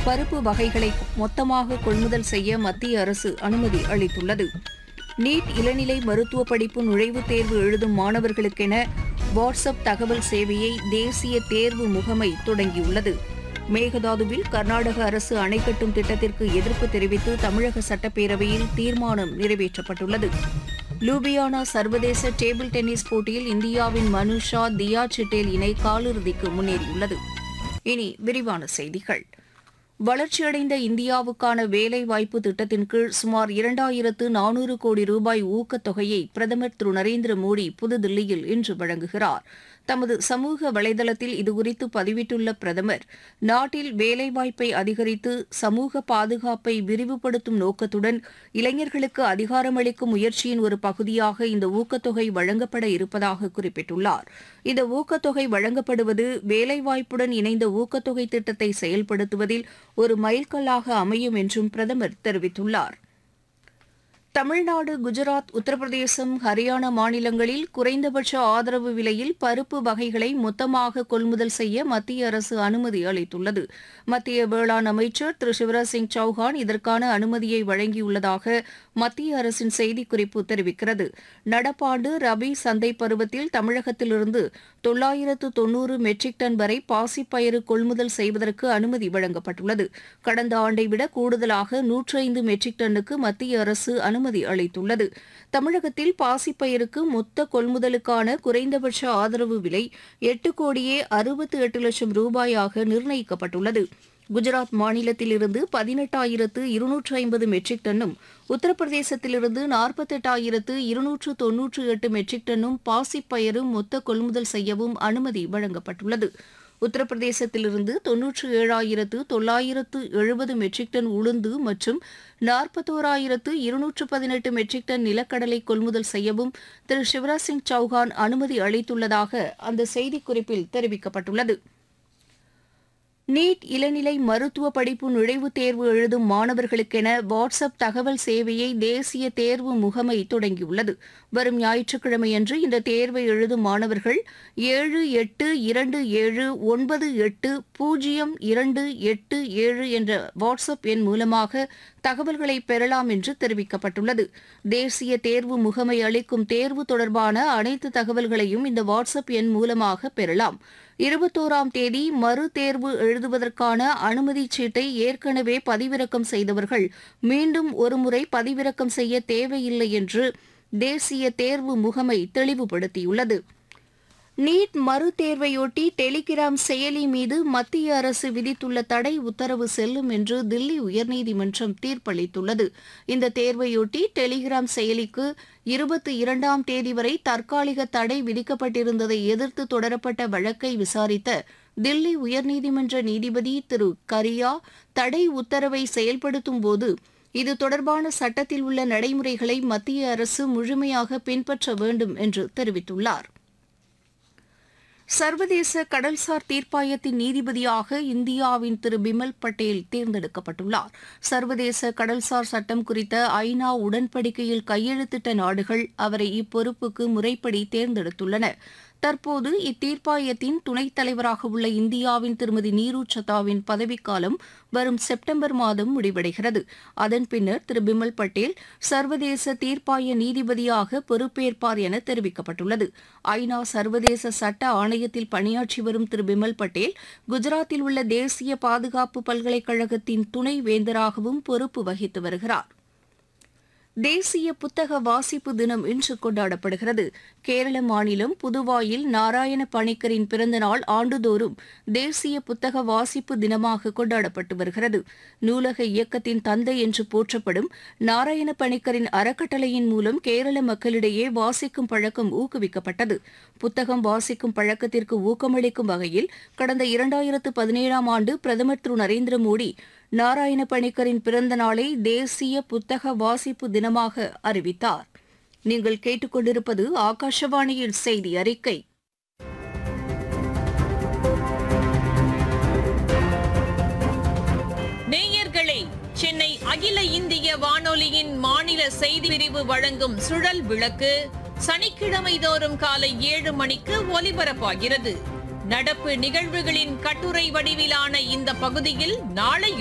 பருப்பு வகைகளை மொத்தமாக கொள்முதல் செய்ய மத்திய அரசு அனுமதி அளித்துள்ளது நீட் இளநிலை மருத்துவ படிப்பு நுழைவுத் தேர்வு எழுதும் மாணவர்களுக்கென வாட்ஸ்அப் தகவல் சேவையை தேசிய தேர்வு முகமை தொடங்கியுள்ளது மேகதாதுவில் கர்நாடக அரசு அணை கட்டும் திட்டத்திற்கு எதிர்ப்பு தெரிவித்து தமிழக சட்டப்பேரவையில் தீர்மானம் நிறைவேற்றப்பட்டுள்ளது லூபியானா சர்வதேச டேபிள் டென்னிஸ் போட்டியில் இந்தியாவின் மனுஷா தியா சிட்டேல் இணை காலிறுதிக்கு முன்னேறியுள்ளது இனி விரிவான செய்திகள் வளர்ச்சியடைந்த இந்தியாவுக்கான வேலைவாய்ப்பு திட்டத்தின் கீழ் சுமார் இரண்டாயிரத்து நானூறு கோடி ரூபாய் ஊக்கத்தொகையை பிரதமர் திரு நரேந்திர மோடி புதுதில்லியில் இன்று வழங்குகிறார் தமது சமூக வலைதளத்தில் இதுகுறித்து பதிவிட்டுள்ள பிரதமர் நாட்டில் வேலைவாய்ப்பை அதிகரித்து சமூக பாதுகாப்பை விரிவுபடுத்தும் நோக்கத்துடன் இளைஞர்களுக்கு அதிகாரமளிக்கும் முயற்சியின் ஒரு பகுதியாக இந்த ஊக்கத்தொகை வழங்கப்பட இருப்பதாக குறிப்பிட்டுள்ளார் இந்த ஊக்கத்தொகை வழங்கப்படுவது வேலைவாய்ப்புடன் இணைந்த ஊக்கத்தொகை திட்டத்தை செயல்படுத்துவதில் ஒரு மைல்கல்லாக அமையும் என்றும் பிரதமர் தெரிவித்துள்ளார் தமிழ்நாடு குஜராத் உத்தரப்பிரதேசம் ஹரியானா மாநிலங்களில் குறைந்தபட்ச ஆதரவு விலையில் பருப்பு வகைகளை மொத்தமாக கொள்முதல் செய்ய மத்திய அரசு அனுமதி அளித்துள்ளது மத்திய வேளாண் அமைச்சர் திரு சிவராஜ் சிங் சௌஹான் இதற்கான அனுமதியை வழங்கியுள்ளதாக மத்திய அரசின் செய்திக்குறிப்பு தெரிவிக்கிறது நடப்பாண்டு ரபி சந்தை பருவத்தில் தமிழகத்திலிருந்து தொள்ளாயிரத்து தொன்னூறு மெட்ரிக் டன் வரை பாசிப்பயிறு கொள்முதல் செய்வதற்கு அனுமதி வழங்கப்பட்டுள்ளது கடந்த ஆண்டை விட கூடுதலாக நூற்று ஐந்து மெட்ரிக் டன்னுக்கு மத்திய அரசு அனுமதி அளித்துள்ளது தமிழகத்தில் பாசிப்பயிருக்கு மொத்த கொள்முதலுக்கான குறைந்தபட்ச ஆதரவு விலை எட்டு கோடியே அறுபத்து எட்டு லட்சம் ரூபாயாக நிர்ணயிக்கப்பட்டுள்ளது குஜராத் மாநிலத்திலிருந்து பதினெட்டாயிரத்து இருநூற்று ஐம்பது மெட்ரிக் டன்னும் உத்தரப்பிரதேசத்திலிருந்து நாற்பத்தெட்டாயிரத்து இருநூற்று தொன்னூற்று எட்டு மெட்ரிக் டன்னும் பாசிப்பயிறு மொத்த கொள்முதல் செய்யவும் அனுமதி வழங்கப்பட்டுள்ளது உத்தரப்பிரதேசத்திலிருந்து தொன்னூற்று ஏழாயிரத்து தொள்ளாயிரத்து எழுபது மெட்ரிக் டன் உளுந்து மற்றும் நாற்பத்தோராயிரத்து இருநூற்று பதினெட்டு மெட்ரிக் டன் நிலக்கடலை கொள்முதல் செய்யவும் திரு சிவராஜ் சிங் சௌஹான் அனுமதி அளித்துள்ளதாக அந்த செய்திக்குறிப்பில் தெரிவிக்கப்பட்டுள்ளது நீட் இளநிலை மருத்துவ படிப்பு நுழைவுத் தேர்வு எழுதும் மாணவர்களுக்கென வாட்ஸ்அப் தகவல் சேவையை தேசிய தேர்வு முகமை தொடங்கியுள்ளது வரும் ஞாயிற்றுக்கிழமையன்று இந்த தேர்வை எழுதும் மாணவர்கள் ஏழு எட்டு இரண்டு ஏழு ஒன்பது எட்டு பூஜ்ஜியம் இரண்டு எட்டு ஏழு என்ற வாட்ஸ்அப் எண் மூலமாக தகவல்களை பெறலாம் என்று தெரிவிக்கப்பட்டுள்ளது தேசிய தேர்வு முகமை அளிக்கும் தேர்வு தொடர்பான அனைத்து தகவல்களையும் இந்த வாட்ஸ்அப் எண் மூலமாக பெறலாம் இருபத்தோராம் தேதி மறு தேர்வு எழுதுவதற்கான அனுமதிச் சீட்டை ஏற்கனவே பதிவிறக்கம் செய்தவர்கள் மீண்டும் ஒருமுறை பதிவிறக்கம் செய்ய தேவையில்லை என்று தேசிய தேர்வு முகமை தெளிவுபடுத்தியுள்ளது நீட் மறுதேர்வையொட்டி டெலிகிராம் செயலி மீது மத்திய அரசு விதித்துள்ள தடை உத்தரவு செல்லும் என்று தில்லி உயர்நீதிமன்றம் தீர்ப்பளித்துள்ளது இந்த தேர்வையொட்டி டெலிகிராம் செயலிக்கு இருபத்தி இரண்டாம் தேதி வரை தற்காலிக தடை விதிக்கப்பட்டிருந்ததை எதிர்த்து தொடரப்பட்ட வழக்கை விசாரித்த தில்லி உயர்நீதிமன்ற நீதிபதி திரு கரியா தடை உத்தரவை செயல்படுத்தும் போது இது தொடர்பான சட்டத்தில் உள்ள நடைமுறைகளை மத்திய அரசு முழுமையாக பின்பற்ற வேண்டும் என்று தெரிவித்துள்ளார் சர்வதேச கடல்சார் தீர்ப்பாயத்தின் நீதிபதியாக இந்தியாவின் திரு பிமல் பட்டேல் தேர்ந்தெடுக்கப்பட்டுள்ளார் சர்வதேச கடல்சார் சட்டம் குறித்த ஐநா உடன்படிக்கையில் கையெழுத்திட்ட நாடுகள் அவரை இப்பொறுப்புக்கு முறைப்படி தேர்ந்தெடுத்துள்ளன தற்போது இத்தீர்ப்பாயத்தின் துணைத் தலைவராக உள்ள இந்தியாவின் திருமதி நீரு சத்தாவின் பதவிக்காலம் வரும் செப்டம்பர் மாதம் முடிவடைகிறது அதன் பின்னர் திரு பிமல் பட்டேல் சர்வதேச தீர்ப்பாய நீதிபதியாக பொறுப்பேற்பார் என தெரிவிக்கப்பட்டுள்ளது ஐநா சர்வதேச சட்ட ஆணையத்தில் பணியாற்றி வரும் திரு பிமல் பட்டேல் குஜராத்தில் உள்ள தேசிய பாதுகாப்பு பல்கலைக்கழகத்தின் துணை வேந்தராகவும் பொறுப்பு வகித்து வருகிறார் தேசிய புத்தக வாசிப்பு தினம் இன்று கொண்டாடப்படுகிறது கேரள மாநிலம் புதுவாயில் நாராயண பணிக்கரின் பிறந்தநாள் ஆண்டுதோறும் தேசிய புத்தக வாசிப்பு தினமாக கொண்டாடப்பட்டு வருகிறது நூலக இயக்கத்தின் தந்தை என்று போற்றப்படும் நாராயண பணிக்கரின் அறக்கட்டளையின் மூலம் கேரள மக்களிடையே வாசிக்கும் பழக்கம் ஊக்குவிக்கப்பட்டது புத்தகம் வாசிக்கும் பழக்கத்திற்கு ஊக்கமளிக்கும் வகையில் கடந்த இரண்டாயிரத்து பதினேழாம் ஆண்டு பிரதமர் திரு நரேந்திர மோடி நாராயண பணிக்கரின் பிறந்த நாளை தேசிய புத்தக வாசிப்பு தினமாக அறிவித்தார் நீங்கள் கேட்டுக்கொண்டிருப்பது ஆகாஷவாணியின் செய்தி அறிக்கை நேயர்களே சென்னை அகில இந்திய வானொலியின் மாநில செய்தி பிரிவு வழங்கும் சுழல் விளக்கு சனிக்கிழமை தோறும் காலை ஏழு மணிக்கு ஒலிபரப்பாகிறது நடப்பு நிகழ்வுகளின் கட்டுரை வடிவிலான இந்த பகுதியில் நாளை